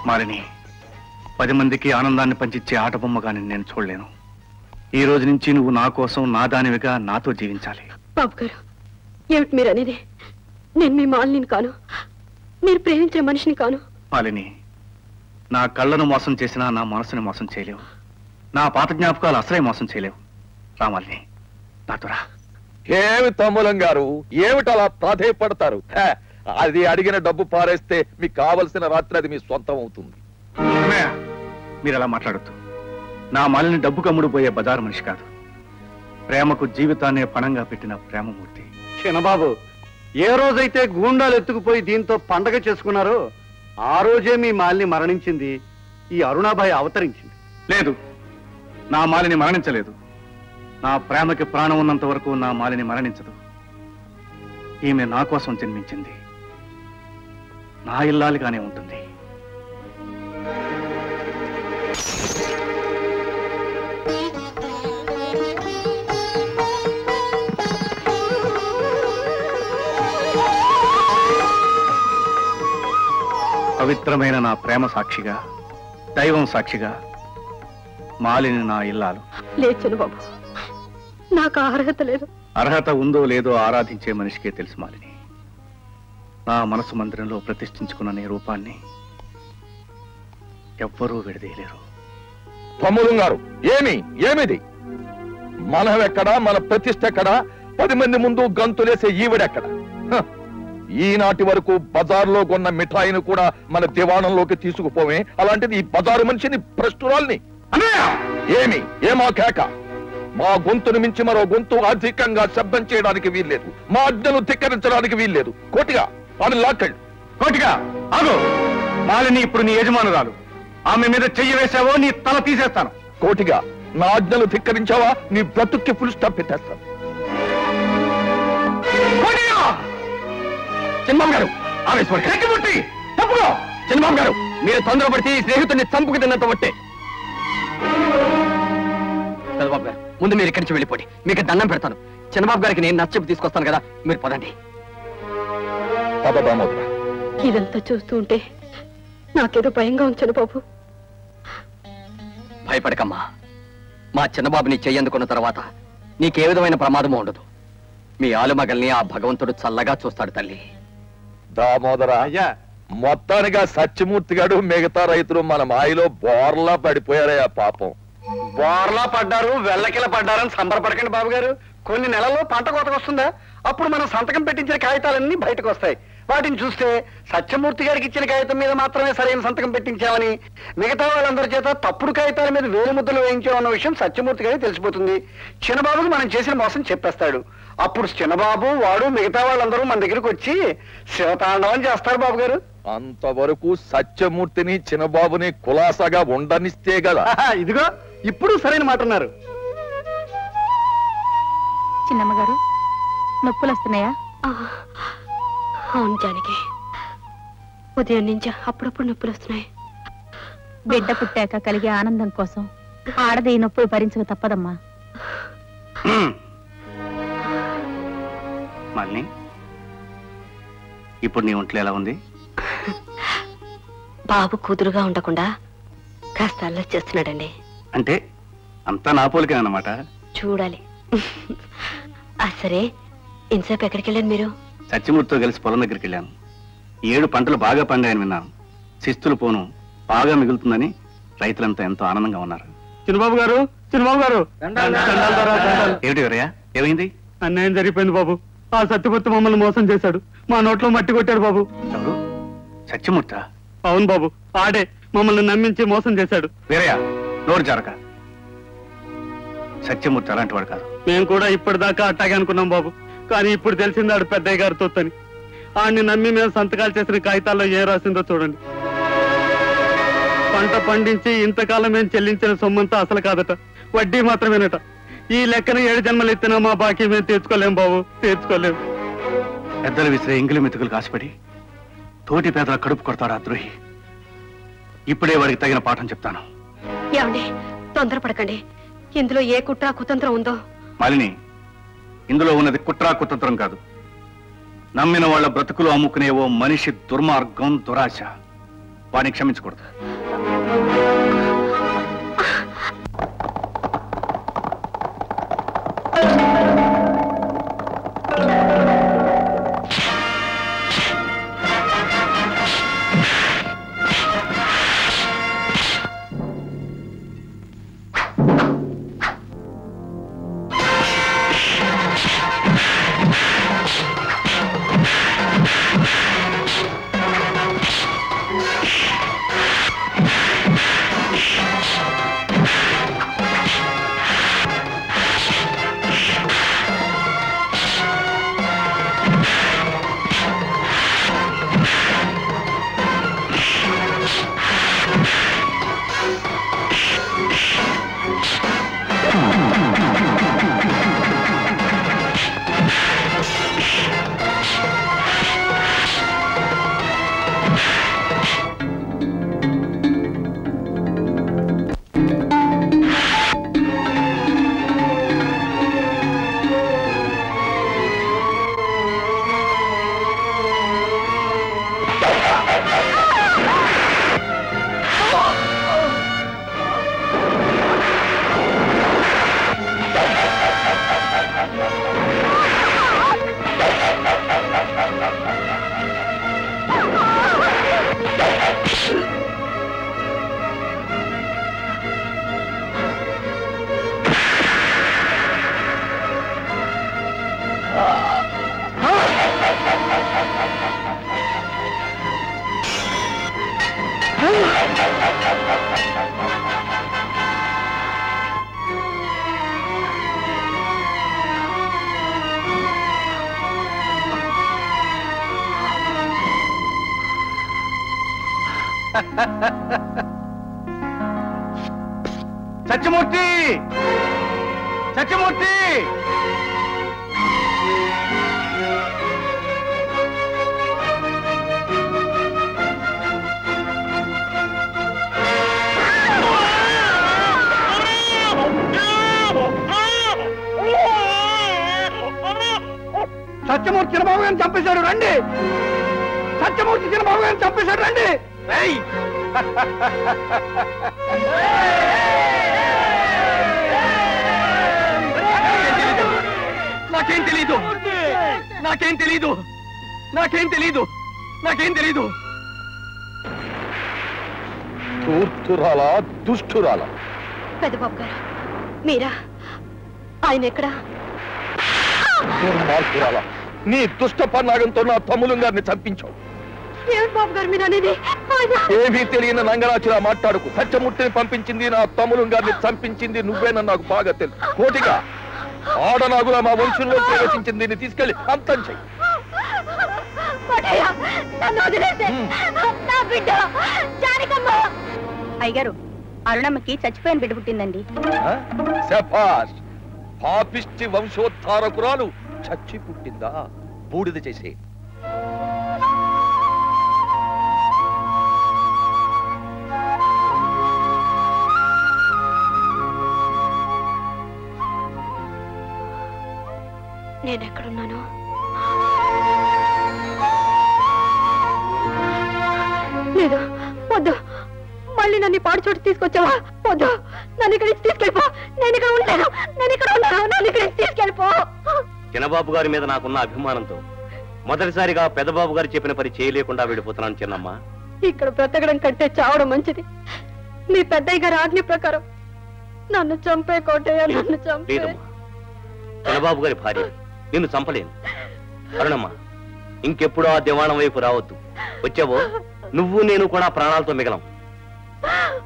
మాలిని పది మందికి ఆనందాన్ని పంచిచ్చే ఆట బొమ్మగాని నేను చూడలేను ఈ రోజు నుంచి నువ్వు నా కోసం నా దానివిగా నాతో జీవించాలి బాబు గారు ఏమిటి మీరు అనేది నేను మీ మాలిని కాను మీరు ప్రేమించిన మనిషిని కాను మాలిని నా కళ్ళను మోసం చేసినా నా మనసుని మోసం చేయలేవు నా పాత జ్ఞాపకాలు అసలే మోసం చేయలేవు రామాలిని నాతో రా ఏమి తమ్ములం గారు ఏమిటి అలా ప్రాధేయపడతారు హే, అది అడిగిన డబ్బు పారేస్తే మీకు కావలసిన రాత్రి అది మీ సొంతం అవుతుంది అన్నయ్య, మీరు అలా మాట్లాడొద్దు నా మాలిని డబ్బు కమ్ముడు పోయే బజారు మనిషి కాదు ప్రేమకు జీవితాన్నే పణంగా పెట్టిన ప్రేమమూర్తి చిన్నబాబు ఏ రోజైతే గూండాలు ఎత్తుకుపోయి దీంతో పండగ చేసుకున్నారో ఆ రోజే మీ మాలిని మరణించింది ఈ అరుణాబాయి అవతరించింది లేదు నా మాలిని మరణించలేదు నా ప్రేమకి ప్రాణం ఉన్నంత వరకు నా మాలిని మరణించదు ఈమె నా కోసం జన్మించింది నా ఇల్లాలిగానే ఉంటుంది పవిత్రమైన నా ప్రేమ సాక్షిగా దైవం సాక్షిగా మాలిని నా ఇల్లాలు లేదు చిన్నబాబు నాకు ఆ అర్హత లేదు అర్హత ఉందో లేదో ఆరాధించే మనిషికే తెలుసు మాలిని నా మనసు మందిరంలో ప్రతిష్ఠించుకున్న నీ రూపాన్ని ఎవ్వరూ విడదీయలేరు తమ్ములం గారు ఏమి ఏమిది మనం ఎక్కడా మన ప్రతిష్ట ఎక్కడా పది మంది ముందు గంతులేసే ఈవిడెక్కడ హ, ఈనాటి వరకు బజార్లో కొన్న మిఠాయిని కూడా మన దివాణంలోకి తీసుకుపోవే అలాంటిది ఈ బజారు మనిషిని ప్రస్తురాల్ని ఏమి ఏమా కేక మా గొంతును మించి మరో గొంతు అధికంగా శబ్దం చేయడానికి వీల్లేదు మా అజ్ఞను ధిక్కరించడానికి వీల్లేదు కోటిగా ఆమె లాక్కెళ్ళు కోటిగా ఆగు మాలిని ఇప్పుడు నీ యజమానురాలు ఆమె మీద చెయ్యి వేసావో నీ తల తీసేస్తాను కోటిగా నా ఆజ్ఞలు ధిక్కరించావా నీ బ్రతుక్కి ఫుల్ స్టాప్ పెట్టేస్తాను చిన్నబాబు గారు ఆవేశపడి రెక్కిముట్టి తప్పుకో చిన్నబాబు గారు మీరు తొందరపడితే ఈ స్నేహితుడిని చంపుకు తిన్నంత ఒట్టే చంద్రబాబు గారు ముందు మీరు ఇక్కడి నుంచి వెళ్ళిపోండి మీకు దండం పెడతాను చంద్రబాబు గారికి నేను నచ్చపు తీసుకొస్తాను కదా మీరు పదండి పద దామోదర ఇదంతా చూస్తూ ఉంటే నాకేదో భయంగా ఉంది చిన్నబాబు భయపడకమ్మా మా చిన్నబాబుని చెయ్యందుకున్న తర్వాత నీకే విధమైన ప్రమాదము ఉండదు మీ ఆలుమగల్ని ఆ భగవంతుడు చల్లగా చూస్తాడు తల్లి దామోదర అయ్యా మొత్తానిగా సత్యమూర్తి గారు మిగతా రైతులు మన మాయలో బోర్లా పడిపోయారయ్యా పాపం బోర్లా పడ్డారు వెల్లకిల పడ్డారని సంబరపడకండి బాబు గారు కొన్ని నెలల్లో పంట కోతకు వస్తుందా అప్పుడు మనం సంతకం పెట్టించిన కాగితాలన్నీ బయటకు వస్తాయి వాటిని చూస్తే సత్యమూర్తి గారికి ఇచ్చిన కాగితం మీద మాత్రమే సరైన సంతకం పెట్టించామని మిగతా వాళ్ళందరి చేత తప్పుడు కాగితాల మీద వేలు ముద్దలు వేయించామన్న విషయం సత్యమూర్తి గారికి తెలిసిపోతుంది చిన్నబాబుకి మనం చేసిన మోసం చెప్పేస్తాడు అప్పుడు చిన్నబాబు వాడు మిగతా వాళ్ళందరూ మన దగ్గరికి వచ్చి శివతాండవం చేస్తారు బాబు గారు అంతవరకు సత్యమూర్తిని చిన్నబాబుని కులాసాగా ఉండనిస్తే కదా ఇదిగో ఇప్పుడు సరైన మాట అన్నారు చిన్నమ్మ గారు నొప్పులు వస్తున్నాయా ఆ, అవును జానకి ఉదయం నుంచి అప్పుడప్పుడు నొప్పులు వస్తున్నాయి బిడ్డ పుట్టాక కలిగే ఆనందం కోసం ఆడది ఈ నొప్పులు భరించక తప్పదమ్మా మాలిని ఇప్పుడు నీ ఒంట్లో ఎలా ఉంది బాబు కూతురుగా ఉండకుండా కాస్త అల్లరి చేస్తున్నాడండి అంటే అంతా నా పోలికే అన్నమాట చూడాలి ఆ సరే ఇంతసేపు ఎక్కడికి వెళ్ళారు మీరు సత్యమూర్తితో కలిసి పొలం దగ్గరికి వెళ్ళాను ఈ ఏడు పంటలు బాగా పండాయని విన్నాను శిస్తులు పోను బాగా మిగులుతుందని రైతులంతా ఎంతో ఆనందంగా ఉన్నారు చిన్నబాబు గారు చిన్నబాబు గారు ఏమిటి ఎవరయ్యా ఏమైంది అన్యాయం జరిగిపోయింది బాబు ఆ సత్యమూర్తి మమ్మల్ని మోసం చేశాడు మా నోట్లో మట్టి కొట్టాడు బాబు ఎవరు సత్యమూర్త అవును బాబు ఆడే మమ్మల్ని నమ్మించి మోసం చేశాడు వేరయ్య నోరు జరక సత్యమూర్తి అలాంటి వాడు కాదు మేము కూడా ఇప్పటిదాకా అట్టాగే అనుకున్నాం బాబు కానీ ఇప్పుడు తెలిసింది ఆడు పెద్దయ్య గారి తొత్తని ఆడిని నమ్మి మేము సంతకాలు చేసిన కాగితాల్లో ఏం రాసిందో చూడండి పంట పండించి ఇంతకాలం మేము చెల్లించిన సొమ్మంతా అసలు కాదట వడ్డీ మాత్రమేనట ఈ లెక్కన ఏడు జన్మలు ఎత్తినా మా బాకీ మేము తీర్చుకోలేం బాబు తీర్చుకోలేం పెద్దలు విసిరే ఎంగిలి మెతుకులు కాసిపడి తోటి పేదల కడుపు కొడతాడు ఆ ద్రోహి ఇప్పుడే వాడికి తగిన పాఠం చెప్తాను ఏమండి తొందరపడకండి ఇందులో ఏ కుట్ర కుతంత్రం ఉందో మాలిని ఇందులో ఉన్నది కుట్రా కుతంత్రం కాదు నమ్మిన వాళ్ళ బ్రతుకులు అమ్ముకునే ఓ మనిషి దుర్మార్గం దురాశ వాడిని క్షమించకూడదు సత్యమూర్తి సత్యమూర్తి సత్యమూర్తి చిన్నబాబు గారిని చంపేశాడు రండి సత్యమూర్తి చిన్నబాబు గారిని చంపేశాడు రండి రేయ్! నాకేం తెలీదు నాకేం తెలీదు నాకేం తెలీదు నాకేం తెలీదు తూర్తురాలా దుష్టురాలా పెద్దబాబు గారు మీరా ఆయన ఎక్కడా దుర్మార్గురాలా నీ దుష్ట పన్నాగంతో నా తమ్ములు గారిని చంపించావు ఏమిటి బాబు గారు మీరు అనేది ఆయన ఏమీ తెలియని నంగరాచిలా మాట్లాడుకు సత్యమూర్తిని పంపించింది నా తమ్ములు గారిని చంపించింది నువ్వేనని నాకు బాగా తెలుసు కోటిగా ఆడనాగులా మా వంశంలో ప్రవేశించింది దీన్ని తీసుకెళ్లి అంతం చెయ్యి కోటయ్య, నన్ను వదిలేసే. నా బిడ్డ జానకమ్మ అయ్యగారు అరుణమ్మకి చచ్చిపోయిన బిడ్డ పుట్టిందండి ఆ? శభాష్ పాపిష్టి వంశోద్ధారకురాలు చచ్చి పుట్టిందా బూడిద చేసే నేను ఎక్కడున్నాను లేదు వద్దు మళ్ళీ నన్ను ఈ పాడు చోటు తీసుకొచ్చావా వద్దు నన్ను ఇక్కడి నుంచి తీసుకెళ్ళిపో నేను ఇక్కడ ఉండలేను నేను ఇక్కడ ఉన్నాను నన్ను ఇక్కడి నుంచి తీసుకెళ్ళిపో చిన్నబాబు గారి మీద నాకున్న అభిమానంతో మొదటిసారిగా పెద్దబాబు గారు చెప్పిన పని చేయలేకుండా వెళ్ళిపోతున్నాను చిన్నమ్మ ఇక్కడ బ్రతకడం కంటే చావడం మంచిది మీ పెద్దయ్య గారి ఆజ్ఞ ప్రకారం నన్ను చంపే కోటయ్య నన్ను చంపే లేదమ్మా చిన్నబాబు గారి భార్య నిన్ను చంపలేను అరుణమ్మ ఇంకెప్పుడు ఆ దివాణం వైపు రావద్దు వచ్చావో నువ్వు నేను కూడా ప్రాణాలతో మిగలం